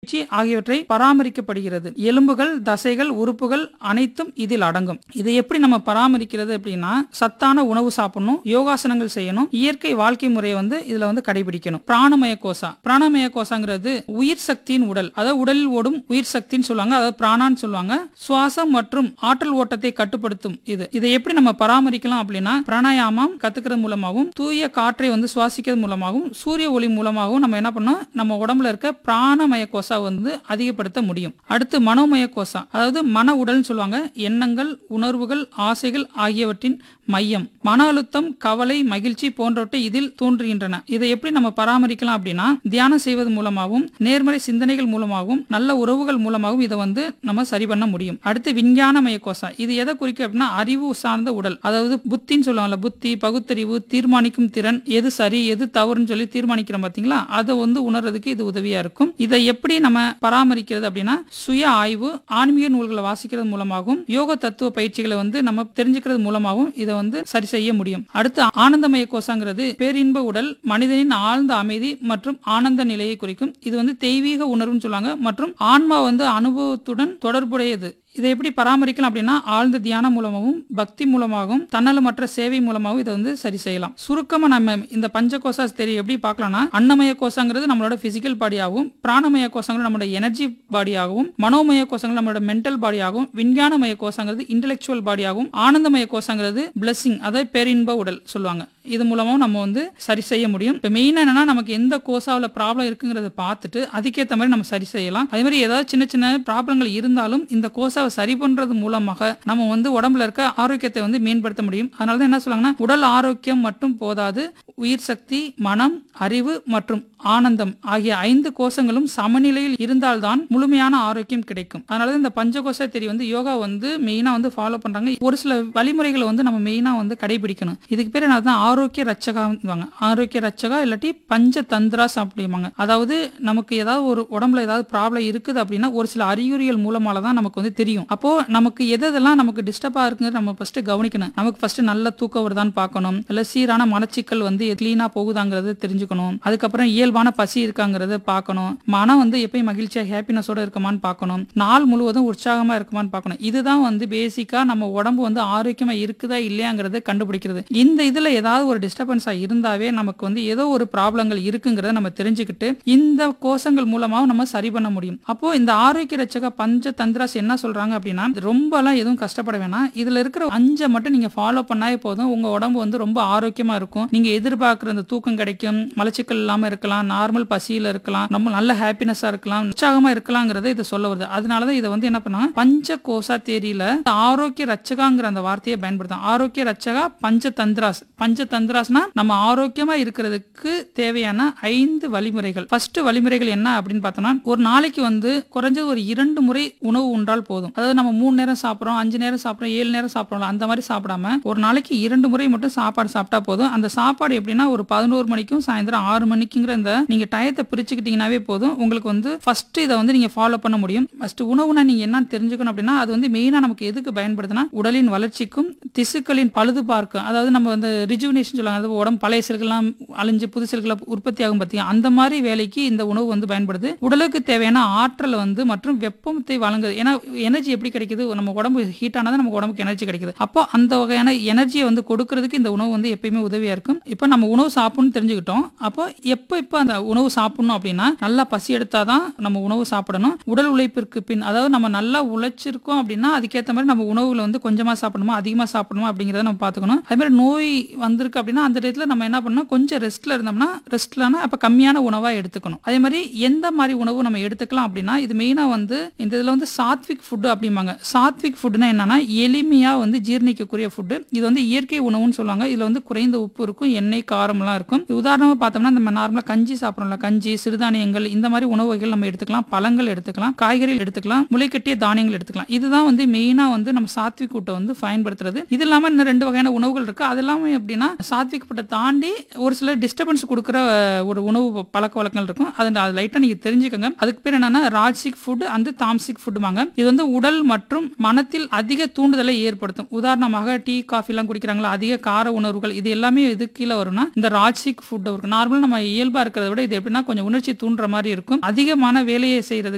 மகிழ்ச்சி ஆகியவற்றை பராமரிக்கப்படுகிறது எலும்புகள் தசைகள் உறுப்புகள் அனைத்தும் இதில் அடங்கும் இதை எப்படி நம்ம பராமரிக்கிறது அப்படின்னா சத்தான உணவு சாப்பிடணும் யோகாசனங்கள் செய்யணும் இயற்கை வாழ்க்கை முறையை வந்து இதுல வந்து கடைபிடிக்கணும் பிராணமய கோசா பிராணமய கோசாங்கிறது உயிர் சக்தியின் உடல் அதாவது உடலில் ஓடும் உயிர் சக்தின்னு சொல்லுவாங்க அதாவது பிராணான்னு சொல்லுவாங்க சுவாசம் மற்றும் ஆற்றல் ஓட்டத்தை கட்டுப்படுத்தும் இது இதை எப்படி நம்ம பராமரிக்கலாம் அப்படின்னா பிராணாயாமம் கத்துக்கிறது மூலமாகவும் தூய காற்றை வந்து சுவாசிக்கிறது மூலமாகவும் சூரிய ஒளி மூலமாகவும் நம்ம என்ன பண்ணோம் நம்ம உடம்புல இருக்க பிராணமய கோசா வந்து அதிகப்படுத்த முடியும் அடுத்து மனோமய கோசா அதாவது மன உடல்னு சொல்லுவாங்க எண்ணங்கள் உணர்வுகள் ஆசைகள் ஆகியவற்றின் மையம் மன அழுத்தம் கவலை மகிழ்ச்சி போன்றவற்றை இதில் தோன்றுகின்றன இதை எப்படி நம்ம பராமரிக்கலாம் அப்படின்னா தியானம் செய்வது மூலமாகவும் நேர்மறை சிந்தனைகள் மூலமாகவும் நல்ல உறவுகள் மூலமாகவும் இதை வந்து நம்ம சரி பண்ண முடியும் அடுத்து விஞ்ஞானமய கோசா இது எதை குறிக்கும் அப்படின்னா அறிவு சார்ந்த உடல் அதாவது புத்தின்னு சொல்லுவாங்கல்ல புத்தி பகுத்தறிவு தீர்மானிக்கும் திறன் எது சரி எது தவறுன்னு சொல்லி தீர்மானிக்கிறோம் பாத்தீங்களா அதை வந்து உணர்றதுக்கு இது உதவியா இருக்கும் இதை எப்படி நம்ம பராமரிக்கிறது அப்படின்னா சுய ஆய்வு ஆன்மீக நூல்களை வாசிக்கிறது மூலமாகவும் யோக தத்துவ பயிற்சிகளை வந்து நம்ம தெரிஞ்சுக்கிறது மூலமாகவும் இதை வந்து சரி செய்ய முடியும் அடுத்து ஆனந்தமய கோஷங்கிறது பேரின்ப உடல் மனிதனின் ஆழ்ந்த அமைதி மற்றும் ஆனந்த நிலையை குறிக்கும் இது வந்து தெய்வீக உணர்வுன்னு சொல்லுவாங்க மற்றும் ஆன்மா வந்து அனுபவத்துடன் தொடர்புடையது இதை எப்படி பராமரிக்கலாம் அப்படின்னா ஆழ்ந்த தியானம் மூலமாகவும் பக்தி மூலமாகவும் தன்னலமற்ற சேவை மூலமாகவும் இதை வந்து சரி செய்யலாம் சுருக்கமா நம்ம இந்த பஞ்ச கோசா தெரியும் எப்படி பார்க்கலாம்னா அன்னமய கோஷங்கிறது நம்மளோட பிசிக்கல் பாடியாகவும் பிராணமய கோஷங்கிறது நம்மளோட எனர்ஜி பாடியாகவும் மனோமய கோஷங்கள் நம்மளோட மென்டல் பாடியாகவும் விஞ்ஞானமய கோஷங்கிறது இன்டெலெக்சுவல் பாடியாகவும் ஆனந்தமய கோஷங்கிறது பிளஸிங் அதாவது பேரின்ப உடல் சொல்லுவாங்க இது மூலமாவும் நம்ம வந்து சரி செய்ய முடியும் இப்போ மெயினாக என்னன்னா நமக்கு எந்த கோசாவில் ப்ராப்ளம் இருக்குங்கிறத பார்த்துட்டு அதுக்கேற்ற மாதிரி நம்ம சரி செய்யலாம் அதே மாதிரி ஏதாவது சின்ன சின்ன ப்ராப்ளங்கள் இருந்தாலும் இந்த கோசாவை சரி பண்றது மூலமாக நம்ம வந்து உடம்புல இருக்க ஆரோக்கியத்தை வந்து மேம்படுத்த முடியும் அதனால தான் என்ன சொல்லுவாங்கன்னா உடல் ஆரோக்கியம் மட்டும் போதாது உயிர் சக்தி மனம் அறிவு மற்றும் ஆனந்தம் ஆகிய ஐந்து கோஷங்களும் சமநிலையில் இருந்தால்தான் முழுமையான ஆரோக்கியம் கிடைக்கும் அதனால இந்த பஞ்சகோச தெரி வந்து யோகா வந்து மெயினா வந்து ஃபாலோ பண்றாங்க ஒரு சில வழிமுறைகளை வந்து நம்ம மெயினா வந்து கடைபிடிக்கணும் இதுக்கு பேர் என்ன ஆரோக்கிய ரச்சகா ஆரோக்கிய ரச்சகா இல்லாட்டி பஞ்ச தந்திராஸ் அப்படிம்பாங்க அதாவது நமக்கு ஏதாவது ஒரு உடம்புல ஏதாவது ப்ராப்ளம் இருக்குது அப்படின்னா ஒரு சில அறிகுறிகள் மூலமால தான் நமக்கு வந்து தெரியும் அப்போ நமக்கு எது எதெல்லாம் நமக்கு டிஸ்டர்பா இருக்குங்கிறது நம்ம ஃபர்ஸ்ட் கவனிக்கணும் நமக்கு ஃபர்ஸ்ட் நல்ல தூக்கம் வருதான்னு பார்க்கணும் இல்ல சீரான மலச்சிக்கல் வந்து கிளீனா போகுதாங்கிறது தெரிஞ்சுக்கணும் அதுக்கப்புறம் இயல்பான பசி இருக்காங்கிறத பார்க்கணும் மனம் வந்து எப்பயும் மகிழ்ச்சியா ஹாப்பினஸோட இருக்குமான்னு பார்க்கணும் நாள் முழுவதும் உற்சாகமா இருக்குமான்னு பார்க்கணும் இதுதான் வந்து பேசிக்கா நம்ம உடம்பு வந்து ஆரோக்கியமா இருக்குதா இல்லையாங்கிறத கண்டுபிடிக்கிறது இந்த இதுல ஏதாவது ஒரு டிஸ்டர்பன்ஸா இருந்தாவே நமக்கு வந்து ஏதோ ஒரு ப்ராப்ளங்கள் இருக்குங்கிறத நம்ம தெரிஞ்சுக்கிட்டு இந்த கோஷங்கள் மூலமாவும் நம்ம சரி பண்ண முடியும் அப்போ இந்த ஆரோக்கிய ரச்சக பஞ்ச தந்திராஸ் என்ன சொல்றாங்க அப்படின்னா ரொம்பலாம் எதுவும் கஷ்டப்பட வேணாம் இதுல இருக்கிற அஞ்சை மட்டும் நீங்க ஃபாலோ பண்ணாவே போதும் உங்க உடம்பு வந்து ரொம்ப ஆரோக்கியமா இருக்கும் நீங்க எதிர்பார்க்குற அந்த தூக்கம் கிடைக்கும் மலச்சிக்கல் இல்லாம இருக்கலாம் நார்மல் பசியில இருக்கலாம் நம்ம நல்ல ஹாப்பினஸா இருக்கலாம் உற்சாகமா இருக்கலாங்கிறத இதை சொல்ல வருது அதனாலதான் இதை வந்து என்ன பண்ணாங்க பஞ்ச கோசா தேரியில ஆரோக்கிய ரச்சகாங்கிற அந்த வார்த்தையை பயன்படுத்தும் ஆரோக்கிய ரச்சகா பஞ்ச தந்திராஸ் பஞ்ச தந்திராஸ்னா நம்ம ஆரோக்கியமா இருக்கிறதுக்கு தேவையான ஐந்து வழிமுறைகள் ஃபர்ஸ்ட் வழிமுறைகள் என்ன அப்படின்னு பார்த்தோம்னா ஒரு நாளைக்கு வந்து குறைஞ்சது ஒரு இரண்டு முறை உணவு உண்டால் போதும் அதாவது நம்ம மூணு நேரம் சாப்பிடுறோம் அஞ்சு நேரம் சாப்பிடுறோம் ஏழு நேரம் சாப்பிடுறோம் அந்த மாதிரி சாப்பிடாம ஒரு நாளைக்கு இரண்டு முறை மட்டும் சாப்பாடு சாப்பிட்டா போதும் அந்த சாப்பாடு எப்படின்னா ஒரு பதினோரு மணிக்கும் சாயந்தரம் ஆறு மணிக்குங்கிற இந்த நீங்க டயத்தை பிரிச்சுக்கிட்டீங்கன்னாவே போதும் உங்களுக்கு வந்து ஃபர்ஸ்ட் இதை வந்து நீங்க ஃபாலோ பண்ண முடியும் ஃபர்ஸ்ட் உணவுனா நீங்க என்ன தெரிஞ்சுக்கணும் அப்படின்னா அது வந்து மெயினா நமக்கு எதுக்கு பயன்படுதுன்னா உடலின் வளர்ச்சிக்கும் திசுக்களின் பழுது பார்க்கும் அதாவது நம்ம வந்து ரிஜுவினேஷன் சொல்லுவாங்க அதாவது உடம்பு பழைய செல்கள்லாம் அழிஞ்சு புது செல்களை உற்பத்தி ஆகும் பார்த்தீங்க அந்த மாதிரி வேலைக்கு இந்த உணவு வந்து பயன்படுது உடலுக்கு தேவையான ஆற்றல் வந்து மற்றும் வெப்பத்தை வழங்குது ஏன்னா எனர்ஜி எப்படி கிடைக்குது நம்ம உடம்பு ஹீட் ஆனதான் நமக்கு உடம்புக்கு எனர்ஜி கிடைக்குது அப்போ அந்த வகையான எனர்ஜியை வந்து கொடுக்கறதுக்கு இந்த உணவு வந்து எப்பயுமே உதவியா இருக்கும் இப்போ நம்ம உணவு சாப்பிடணும்னு தெரிஞ்சுக்கிட்டோம் அப்போ எப்போ இப்போ அந்த உணவு சாப்பிடணும் அப்படின்னா நல்லா பசி எடுத்தாதான் நம்ம உணவு சாப்பிடணும் உடல் உழைப்பிற்கு பின் அதாவது நம்ம நல்லா உழைச்சிருக்கோம் அப்படின்னா அதுக்கேற்ற மாதிரி நம்ம உணவுல வந்து கொஞ்சமா சாப்பிடணுமா அதிகமா சாப்பிடணுமா அப்படிங்கறத நம்ம பார்த்துக்கணும் அதே மாதிரி நோய் வந்திருக்கு அப்படின்னா அந்த டயத்துல நம்ம என்ன பண்ணணும் கொஞ்சம் ரெஸ்ட்ல இருந்தோம்னா ரெஸ்ட்லனா அப்ப கம்மியான உணவா எடுத்துக்கணும் அதே மாதிரி எந்த மாதிரி உணவு நம்ம எடுத்துக்கலாம் அப்படின்னா இது மெயினா வந்து இந்த இதுல வந்து சாத்விக் ஃபுட் அப்படிம்பாங்க சாத்விக் ஃபுட்னா என்னன்னா எளிமையா வந்து ஜீரணிக்கக்கூடிய ஃபுட் இது வந்து இயற்கை உணவுன்னு சொல்லுவாங்க இதுல வந்து குறைந்த உப்பு இருக்கும் எண்ணெய் காரம்லாம் இருக்கும் உதாரணமா பார்த்தோம்னா நம்ம நார்மலா கஞ்சி சாப்பிடுறோம்ல கஞ்சி சிறுதானியங்கள் இந்த மாதிரி உணவு வகைகள் நம்ம எடுத்துக்கலாம் பழங்கள் எடுத்துக்கலாம் காய்கறிகள் எடுத்துக்கலாம் முளைக்கட்டிய தானியங்கள் எடுத்துக்கலாம் இதுதான் வந்து மெயினா வந்து நம்ம சாத்விக் ஃபுட்டை வந்து பயன்படுத்துறது இது இல்லாம இன்னும் ரெண்டு வகையான உணவுகள் இருக்கு அது எல்லாமே எப்படின்னா சாத்விக் ஃபுட்டை தாண்டி ஒரு சில டிஸ்டர்பன்ஸ் கொடுக்குற அஹ், ஒரு உணவு பழக்க வழக்கங்கள் இருக்கும் அதை அது லைட்டா நீங்க தெரிஞ்சுக்கோங்க அதுக்கு பேர் என்னன்னா ராஜ்சிக் ஃபுட் அந்த தாம்சிக் ஃபுட்டுமாங்க இது வந்து உடல் மற்றும் மனத்தில் அதிக தூண்டுதலை ஏற்படுத்தும் உதாரணமாக டீ காஃபி எல்லாம் குடிக்கிறாங்களா அதிக கார உணர்வுகள் இது எல்லாமே எது கீழே வரும்னா இந்த ராஜ்சிக் ஃபுட் இருக்கும் நார்மலா நம்ம இயல்பா இருக்கிறத விட இது எப்படின்னா கொஞ்சம் உணர்ச்சி தூண்டுற மாதிரி இருக்கும் அதிகமான வேலையை செய்யறதுக்கு